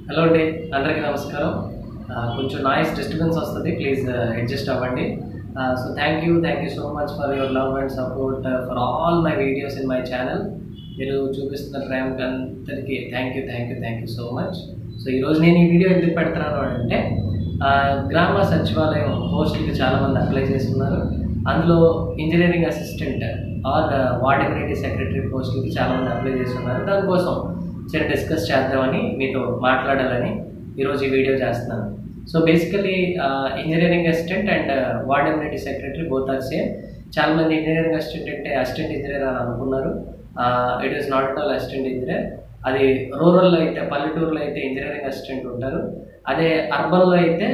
hello అండి అందరికీ నమస్కారం ఆ, కొంచెం నాయిస్ డిస్టర్బెన్స్ వస్తుంది ప్లీజ్ అడ్జస్ట్ అవ్వండి so thank you thank you so much for your love and support for all my videos in my channel మీరు చూపిస్తున్న ప్రేమకి అందరికీ thank you thank you thank you so much so ఈరోజు నేను ఈ video ఎందుకు పెడుతున్నాను అంటే ఆ, గ్రామ సచివాలయం పోస్టులకి చాలామంది అప్లై చేస్తున్నారు అందులో engineering assistant or ward community secretary పోస్టులకి చాలామంది అప్లై చేస్తున్నారు దానికోసం సరే డిస్కస్ చేద్దామని మీతో మాట్లాడాలని ఈరోజు ఈ వీడియో చేస్తున్నాను so basically engineering assistant and ward community secretary both are same చాలామంది ఇంజనీరింగ్ అసిస్టెంట్ అంటే అసిస్టెంట్ ఇంజనీర్ అని అనుకున్నారు it is not all assistant engineer అది రూరల్లో అయితే పల్లెటూరులో అయితే ఇంజనీరింగ్ అసిస్టెంట్ ఉంటారు అదే అర్బన్లో అయితే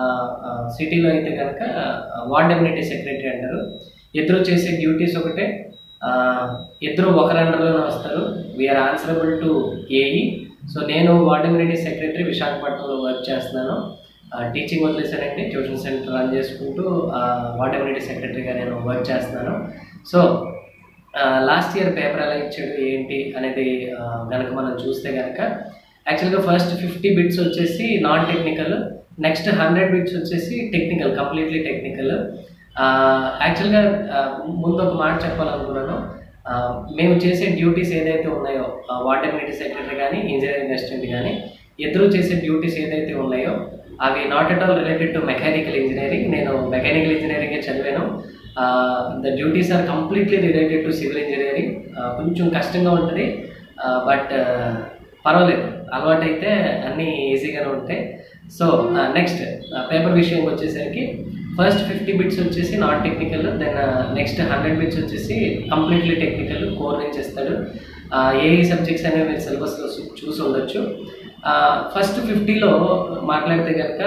సిటీలో అయితే కనుక వార్డ్ కమ్యూనిటీ సెక్రటరీ అంటారు ఇద్దరు చేసే డ్యూటీస్ ఒకటే ఆ, ఇద్దరు ఒకరి అండర్లోనే వస్తారు we are answerable to A E so ward community secretary విశాఖపట్నంలో వర్క్ చేస్తున్నాను టీచింగ్ వదిలేసానండి ట్యూషన్ సెంటర్ రన్ చేసుకుంటూ వార్డ్ కమ్యూనిటీ సెక్రటరీగా నేను వర్క్ చేస్తున్నాను సో లాస్ట్ ఇయర్ పేపర్ ఎలా ఇచ్చాడు ఏంటి అనేది కనుక మనం చూస్తే కనుక యాక్చువల్గా ఫస్ట్ ఫిఫ్టీ బిట్స్ వచ్చేసి non technical next hundred bits వచ్చేసి టెక్నికల్ కంప్లీట్లీ టెక్నికల్ యాక్చువల్గా ముందు ఒక మాట చెప్పాలనుకున్నాను ఆ, మేము చేసే డ్యూటీస్ ఏదైతే ఉన్నాయో వార్డ్ కమ్యూనిటీ సెక్రటరీ కానీ ఇంజనీరింగ్ అసిస్టెంట్ కానీ ఇద్దరు చేసే డ్యూటీస్ ఏదైతే ఉన్నాయో అవి not at all related to mechanical engineering నేను మెకానికల్ ఇంజనీరింగే చదివాను the duties are completely related to civil engineering కొంచెం కష్టంగా ఉంటుంది బట్ పర్వాలేదు అలవాటైతే అన్నీ ఈజీగానే ఉంటాయి సో నెక్స్ట్ పేపర్ విషయంకి వచ్చేసరికి ఫస్ట్ ఫిఫ్టీ బిట్స్ వచ్చేసి non technical then next hundred bits వచ్చేసి కంప్లీట్లీ టెక్నికల్ కోర్ నుంచి ఇస్తాడు ఏ ఏ సబ్జెక్ట్స్ అనేవి మీరు సిలబస్లో చూసి ఉండొచ్చు ఫస్ట్ ఫిఫ్టీలో మాట్లాడితే కనుక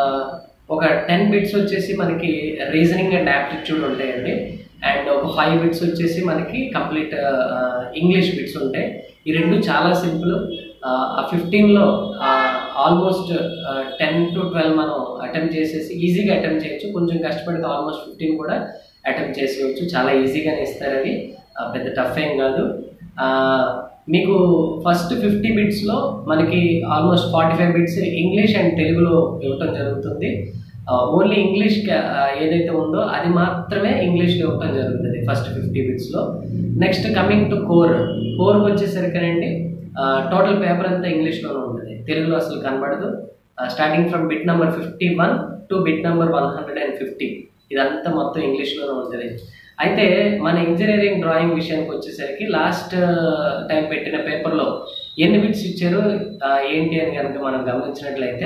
ఒక టెన్ బిట్స్ వచ్చేసి మనకి రీజనింగ్ అండ్ యాప్టిట్యూడ్ ఉంటాయండి అండ్ ఒక ఫైవ్ బిట్స్ వచ్చేసి మనకి కంప్లీట్ ఇంగ్లీష్ బిట్స్ ఉంటాయి ఈ రెండు చాలా సింపుల్ ఆ ఫిఫ్టీన్లో ఆల్మోస్ట్ టెన్ టు ట్వెల్వ్ మనం అటెంప్ట్ చేసేసి ఈజీగా అటెంప్ట్ చేయొచ్చు కొంచెం కష్టపడితే ఆల్మోస్ట్ ఫిఫ్టీన్ కూడా అటెంప్ట్ చేసేయచ్చు చాలా ఈజీగానే ఇస్తారు అవి ఆ, పెద్ద టఫ్ ఏం కాదు ఆ, మీకు ఫస్ట్ ఫిఫ్టీ బిట్స్లో మనకి almost forty five bits English and తెలుగులో ఇవ్వటం జరుగుతుంది ఓన్లీ ఇంగ్లీష్ ఏదైతే ఉందో అది మాత్రమే ఇంగ్లీష్లో ఇవ్వటం జరుగుతుంది ఫస్ట్ ఫిఫ్టీ బిట్స్లో నెక్స్ట్ కమింగ్ టు కోర్ కోర్కి వచ్చేసరికనండి టోటల్ పేపర్ అంతా ఇంగ్లీష్లోనే ఉంటుంది తెలుగులో అసలు కనబడదు starting from bit number fifty one to bit number one hundred and fifty ఇదంతా మొత్తం ఇంగ్లీష్లోనే ఉంటుంది అయితే మన ఇంజనీరింగ్ డ్రాయింగ్ విషయానికి వచ్చేసరికి లాస్ట్ టైం పెట్టిన పేపర్లో ఎన్ని బిట్స్ ఇచ్చారు ఆ, ఏంటి అని కనుక మనం గమనించినట్లయితే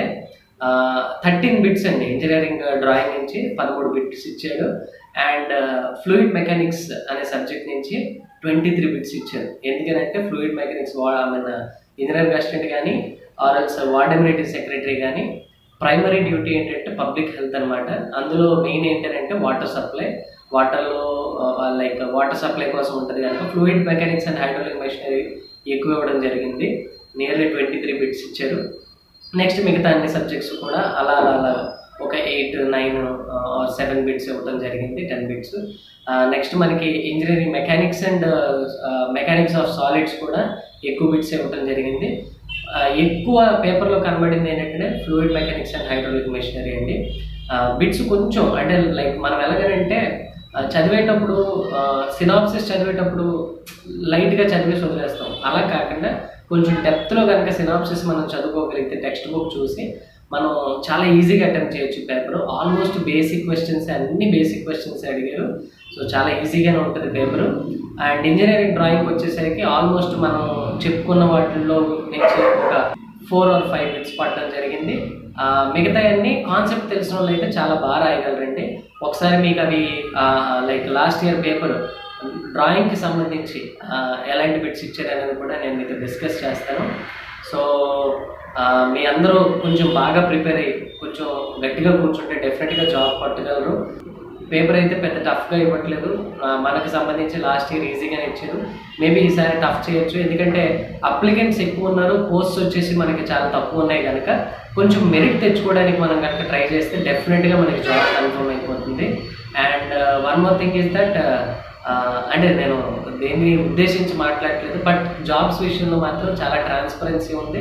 థర్టీన్ బిట్స్ అండి ఇంజనీరింగ్ డ్రాయింగ్ నుంచి పదమూడు బిట్స్ ఇచ్చాడు అండ్ ఫ్లూయిడ్ మెకానిక్స్ అనే సబ్జెక్ట్ నుంచి ట్వంటీ త్రీ బిట్స్ ఇచ్చారు ఎందుకంటే ఫ్లూయిడ్ మెకానిక్స్ వా మన ఇంజనీరింగ్ అసిస్టెంట్ కానీ ఆర్ఎల్స్ వార్డ్ కమ్యూనిటీ సెక్రటరీ కానీ ప్రైమరీ డ్యూటీ ఏంటంటే పబ్లిక్ హెల్త్ అనమాట అందులో మెయిన్ ఏంటంటే వాటర్ సప్లై వాటర్లో లైక్ వాటర్ సప్లై కోసం ఉంటుంది కనుక fluid mechanics and hydraulic machinery ఎక్కువ ఇవ్వడం జరిగింది నియర్లీ ట్వంటీ త్రీ బిట్స్ ఇచ్చారు నెక్స్ట్ మిగతా అన్ని సబ్జెక్ట్స్ కూడా అలా అలా అలా ఒక eight nine or seven bits ఇవ్వడం జరిగింది టెన్ బిట్స్ నెక్స్ట్ మనకి engineering mechanics and mechanics of solids కూడా ఎక్కువ బిట్స్ ఇవ్వడం జరిగింది ఆ, ఎక్కువ పేపర్లో కనబడింది ఏంటంటే fluid mechanics and hydraulic machinery అండి బిట్స్ కొంచెం అంటే లైక్ మనం ఎలాగనంటే ఆ, చదివేటప్పుడు సినాప్సిస్ చదివేటప్పుడు లైట్గా చదివేసి వదిలేస్తాం అలా కాకుండా కొంచెం డెప్త్లో కనుక సినాప్సిస్ మనం చదువుకోగలిగితే టెక్స్ట్ బుక్ చూసి మనం చాలా ఈజీగా అటెంప్ట్ చేయొచ్చు పేపర్ ఆల్మోస్ట్ బేసిక్ క్వశ్చన్స్ అన్ని బేసిక్ క్వశ్చన్స్ అడిగారు సో చాలా ఈజీగానే ఉంటుంది పేపర్ అండ్ ఇంజనీరింగ్ డ్రాయింగ్ వచ్చేసరికి ఆల్మోస్ట్ మనం చెప్పుకున్న వాటిల్లో నుంచి ఒక ఫోర్ ఆర్ ఫైవ్ బిట్స్ పడడం జరిగింది ఆ, మిగతాయన్నీ కాన్సెప్ట్ తెలిసిన వాళ్ళు అయితే చాలా బాగా రాయగలరండి ఒకసారి మీకు అవి లైక్ లాస్ట్ ఇయర్ పేపర్ డ్రాయింగ్కి సంబంధించి ఆ, ఎలాంటి బిట్స్ ఇచ్చారనేది కూడా నేను మీతో డిస్కస్ చేస్తాను సో ఆ, మీ అందరూ కొంచెం బాగా ప్రిపేర్ అయ్యి కొంచెం గట్టిగా కూర్చుంటే డెఫినెట్గా జాబ్ పట్టగలరు పేపర్ అయితే పెద్ద టఫ్గా ఇవ్వట్లేదు ఆ, మనకు సంబంధించి లాస్ట్ ఇయర్ ఈజీగానే ఇచ్చారు మేబీ ఈసారి టఫ్ చేయొచ్చు ఎందుకంటే అప్లికెంట్స్ ఎక్కువ ఉన్నారు పోస్ట్స్ వచ్చేసి మనకి చాలా తక్కువ ఉన్నాయి కనుక కొంచెం మెరిట్ తెచ్చుకోవడానికి మనం కనుక ట్రై చేస్తే డెఫినెట్గా మనకి జాబ్ కన్ఫర్మ్ అయిపోతుంది and one more thing is that అంటే నేను దేన్ని ఉద్దేశించి మాట్లాడట్లేదు బట్ జాబ్స్ విషయంలో మాత్రం చాలా ట్రాన్స్పరెన్సీ ఉంది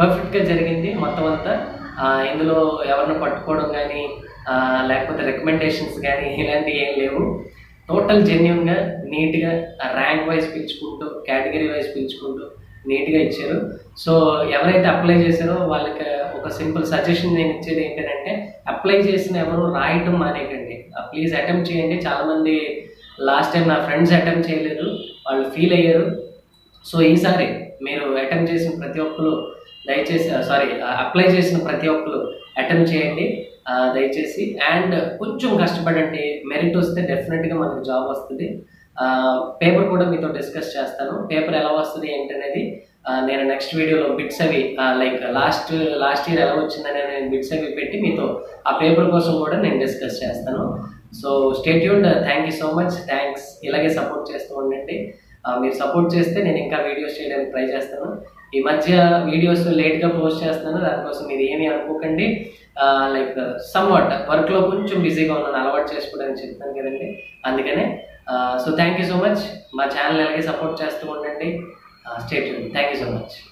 పర్ఫెక్ట్గా జరిగింది మొత్తం అంతా ఆ, ఇందులో ఎవరిని పట్టుకోవడం కానీ లేకపోతే రికమెండేషన్స్ కానీ ఇలాంటివి ఏం లేవు టోటల్ జెన్యున్గా నీట్గా ర్యాంక్ వైజ్ పిలుచుకుంటూ కేటగిరీ వైజ్ పిలుచుకుంటూ నీట్గా ఇచ్చారు సో ఎవరైతే అప్లై చేశారో వాళ్ళకి ఒక సింపుల్ సజెషన్ నేను ఇచ్చేది ఏంటంటే అప్లై చేసిన ఎవరు రాయటం మానేకండి ప్లీజ్ అటెంప్ట్ చేయండి చాలామంది లాస్ట్ టైం నా ఫ్రెండ్స్ అటెంప్ట్ చేయలేదు వాళ్ళు ఫీల్ అయ్యారు సో ఈసారి మీరు అటెంప్ట్ చేసిన ప్రతి ఒక్కరు దయచేసి సారీ అప్లై చేసిన ప్రతి ఒక్కరు అటెంప్ట్ చేయండి ఆ, దయచేసి అండ్ కొంచెం కష్టపడండి మెరిట్ వస్తే డెఫినెట్గా మనకు జాబ్ వస్తుంది పేపర్ కూడా మీతో డిస్కస్ చేస్తాను పేపర్ ఎలా వస్తుంది ఏంటనేది ఆ, నేను నెక్స్ట్ వీడియోలో బిట్స్ అవి లైక్ లాస్ట్ లాస్ట్ ఇయర్ ఎలా వచ్చిందనే నేను బిట్స్ అవి పెట్టి మీతో ఆ పేపర్ కోసం కూడా నేను డిస్కస్ చేస్తాను so stay tune thank you so much thanks ఇలాగే సపోర్ట్ చేస్తూ ఉండండి ఆ, మీరు సపోర్ట్ చేస్తే నేను ఇంకా వీడియోస్ చేయడానికి ట్రై చేస్తాను ఈ మధ్య వీడియోస్ లేట్గా పోస్ట్ చేస్తున్నాను దానికోసం మీరు ఏమీ అనుకోకండి లైక్ సమ్వాట్ వర్క్లో కొంచెం బిజీగా ఉన్నాను అలవాటు చేసుకోవడానికి చెప్తాను కదండి అందుకనే so thank you so much మా ఛానల్ అలాగే సపోర్ట్ చేస్తూ ఉండండి state thank you so much